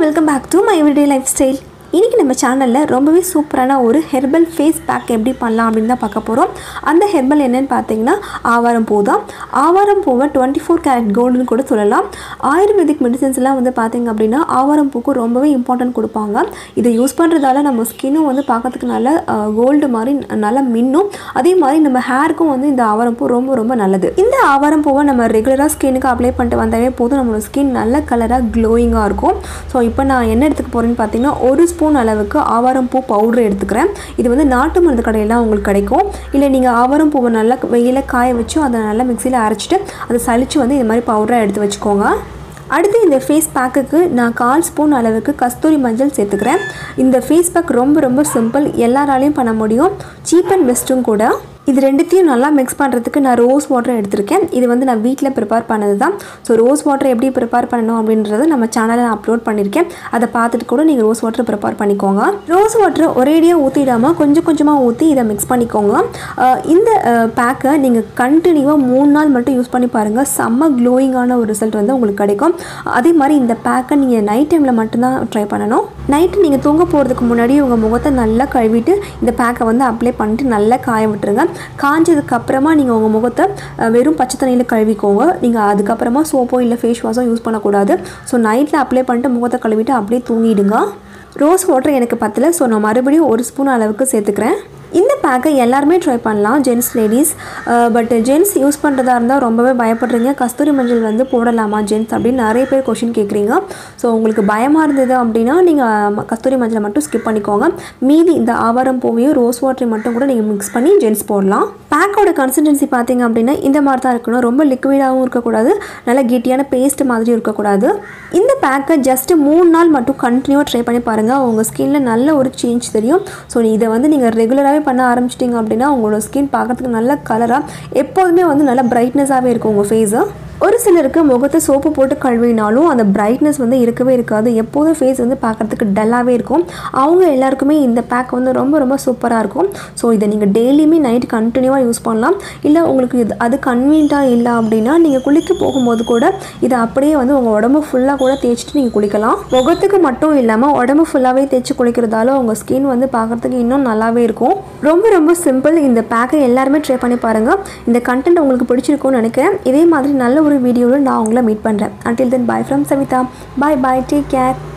welcome back to my everyday life style இன்றைக்கி நம்ம சேனலில் ரொம்பவே சூப்பரான ஒரு ஹெர்பல் ஃபேஸ் பேக் எப்படி பண்ணலாம் அப்படின்னு தான் பார்க்க போகிறோம் அந்த ஹெர்பல் என்னன்னு பார்த்தீங்கன்னா ஆவாரம் பூ தான் ஆவாரம் பூவை டுவெண்ட்டி ஃபோர் கேரட் கோல்டுன்னு கூட சொல்லலாம் ஆயுர்வேதிக் மெடிசன்ஸ்லாம் வந்து பார்த்தீங்க அப்படின்னா ஆவாரம் பூக்கு ரொம்பவே இம்பார்ட்டன்ட் கொடுப்பாங்க இதை யூஸ் பண்ணுறதால நம்ம ஸ்கின்னும் வந்து பார்க்கறதுக்கு நல்ல கோல்டு மாதிரி நல்லா மின்னும் அதே மாதிரி நம்ம ஹேருக்கும் வந்து இந்த ஆவாரம் பூ ரொம்ப ரொம்ப நல்லது இந்த ஆவாரம் பூவை நம்ம ரெகுலராக ஸ்கின்னுக்கு அப்ளை பண்ணிட்டு வந்தாவே போதும் நம்மளோட ஸ்கின் நல்ல கலராக க்ளோயிங்காக இருக்கும் ஸோ இப்போ நான் என்ன எடுத்துக்க போகிறேன்னு பார்த்தீங்கன்னா ஒரு ஸ்பூன் அளவுக்கு ஆவாரம் பூ பவுடர் எடுத்துக்கிறேன் இது வந்து நாட்டு மருந்து கடையெல்லாம் உங்களுக்கு கிடைக்கும் இல்லை நீங்கள் ஆவாரம் பூவை நல்லா வெயில காய வச்சு அதை நல்லா மிக்சியில் அரைச்சிட்டு அதை சலிச்சு வந்து இது மாதிரி பவுடரை எடுத்து வச்சுக்கோங்க அடுத்து இந்த ஃபேஸ் பேக்குக்கு நான் கால் ஸ்பூன் அளவுக்கு கஸ்தூரி மஞ்சள் சேர்த்துக்கிறேன் இந்த ஃபேஸ் பேக் ரொம்ப ரொம்ப சிம்பிள் எல்லாராலையும் பண்ண முடியும் சீப் அண்ட் பெஸ்ட்டும் கூட இது ரெண்டுத்தையும் நல்லா மிக்ஸ் பண்ணுறதுக்கு நான் ரோஸ் வாட்டர் எடுத்திருக்கேன் இது வந்து நான் வீட்டில் ப்ரிப்பேர் பண்ணது தான் ஸோ ரோஸ் வாட்டர் எப்படி ப்ரிப்பேர் பண்ணணும் அப்படின்றத நம்ம சேனலில் அப்லோட் பண்ணியிருக்கேன் அதை பார்த்துட்டு கூட நீங்கள் ரோஸ் வாட்டர் ப்ரிப்பேர் பண்ணிக்கோங்க ரோஸ் வாட்டர் ஒரேடியாக ஊற்றிடாமல் கொஞ்சம் கொஞ்சமாக ஊற்றி இதை மிக்ஸ் பண்ணிக்கோங்க அஹ் இந்த பேக்கை நீங்கள் கண்டினியூவாக மூணு நாள் மட்டும் யூஸ் பண்ணி பாருங்கள் செம்ம க்ளோயிங்கான ஒரு ரிசல்ட் வந்து உங்களுக்கு கிடைக்கும் அதே மாதிரி இந்த பேக்கை நீங்கள் நைட் டைமில் மட்டும்தான் ட்ரை பண்ணணும் நைட்டு நீங்கள் தூங்க போகிறதுக்கு முன்னாடி உங்கள் முகத்தை நல்லா கழுவிட்டு இந்த பேக்கை வந்து அப்ளை பண்ணிட்டு நல்லா காய விட்டுருங்க காஞ்சதுக்கு அப்புறமா நீங்கள் உங்கள் முகத்தை அஹ், வெறும் பச்சை தண்ணியில் கழுவிக்கோங்க நீங்கள் அதுக்கப்புறமா சோப்போ இல்லை ஃபேஸ் வாஷோ யூஸ் பண்ணக்கூடாது ஸோ நைட்டில் அப்ளை பண்ணிட்டு முகத்தை கழுவிட்டு அப்படியே தூங்கிடுங்க ரோஸ் வாட்டர் எனக்கு பத்தல ஸோ நான் மறுபடியும் ஒரு ஸ்பூன் அளவுக்கு சேர்த்துக்கிறேன் இந்த பேக்கை எல்லாருமே ட்ரை பண்ணலாம் gents ladies but gents use பண்ணுறதா இருந்தால் ரொம்பவே பயப்படுறீங்க கஸ்தூரி மஞ்சள் வந்து போடலாமா ஜென்ஸ் அப்படின்னு நிறைய பேர் கொஷின் கேட்குறீங்க ஸோ உங்களுக்கு பயமாக இருந்தது அப்படின்னா நீங்கள் கஸ்தூரி மஞ்சளை மட்டும் ஸ்கிப் பண்ணிக்கோங்க மீதி இந்த ஆவாரம் பூவையும் ரோஸ் வாட்டரையும் மட்டும் கூட நீங்கள் மிக்ஸ் பண்ணி ஜென்ஸ் போடலாம் பேக்கோட கன்சிஸ்டன்சி பார்த்தீங்க அப்படின்னா இந்த மாதிரி தான் இருக்கணும் ரொம்ப லிக்விடாகவும் இருக்கக்கூடாது நல்ல கெட்டியான பேஸ்ட் மாதிரி இருக்கக்கூடாது இந்த பேக்கை ஜஸ்ட் மூணு நாள் மட்டும் கண்டினியூவாக ட்ரை பண்ணி பாருங்கள் உங்கள் ஸ்கின்ல நல்ல ஒரு சேஞ்ச் தெரியும் ஸோ இதை வந்து நீங்கள் ரெகுலராகவே பண்ண ஆரம்பிச்சிட்டிங்க அப்படின்னா உங்களோட ஸ்கின் பார்க்கறதுக்கு நல்ல கலராக எப்போதுமே வந்து நல்ல பிரைட்னஸாகவே இருக்கும் உங்கள் ஃபேஸு ஒரு சிலருக்கு முகத்தை சோப்பு போட்டு கழுவினாலும் அந்த பிரைட்னஸ் வந்து இருக்கவே இருக்காது எப்போதும் ஃபேஸ் வந்து பார்க்குறதுக்கு டல்லாகவே இருக்கும் அவங்க எல்லாருக்குமே இந்த பேக் வந்து ரொம்ப ரொம்ப சூப்பராக இருக்கும் ஸோ இதை நீங்கள் டெய்லியுமே நைட் கண்டினியூவாக யூஸ் பண்ணலாம் இல்லை உங்களுக்கு இது அது கன்வீனியண்ட்டாக இல்லை அப்படின்னா நீங்கள் குளிக்க போகும்போது கூட இதை அப்படியே வந்து உங்கள் உடம்பு ஃபுல்லாக கூட தேய்ச்சிட்டு நீங்கள் குளிக்கலாம் முகத்துக்கு மட்டும் இல்லாமல் உடம்பு ஃபுல்லாகவே தேய்ச்சி குளிக்கிறதால உங்கள் ஸ்கின் வந்து பார்க்குறதுக்கு இன்னும் நல்லாவே இருக்கும் ரொம்ப ரொம்ப சிம்பிள் இந்த பேக்கை எல்லாருமே ட்ரை பண்ணி பாருங்கள் இந்த கண்டென்ட் உங்களுக்கு பிடிச்சிருக்கும்னு நினைக்கிறேன் இதே மாதிரி நல்ல ஒரு வீடியோவில் நான் உங்களை மீட் பண்ணுறேன் until then bye from Savitha bye bye take care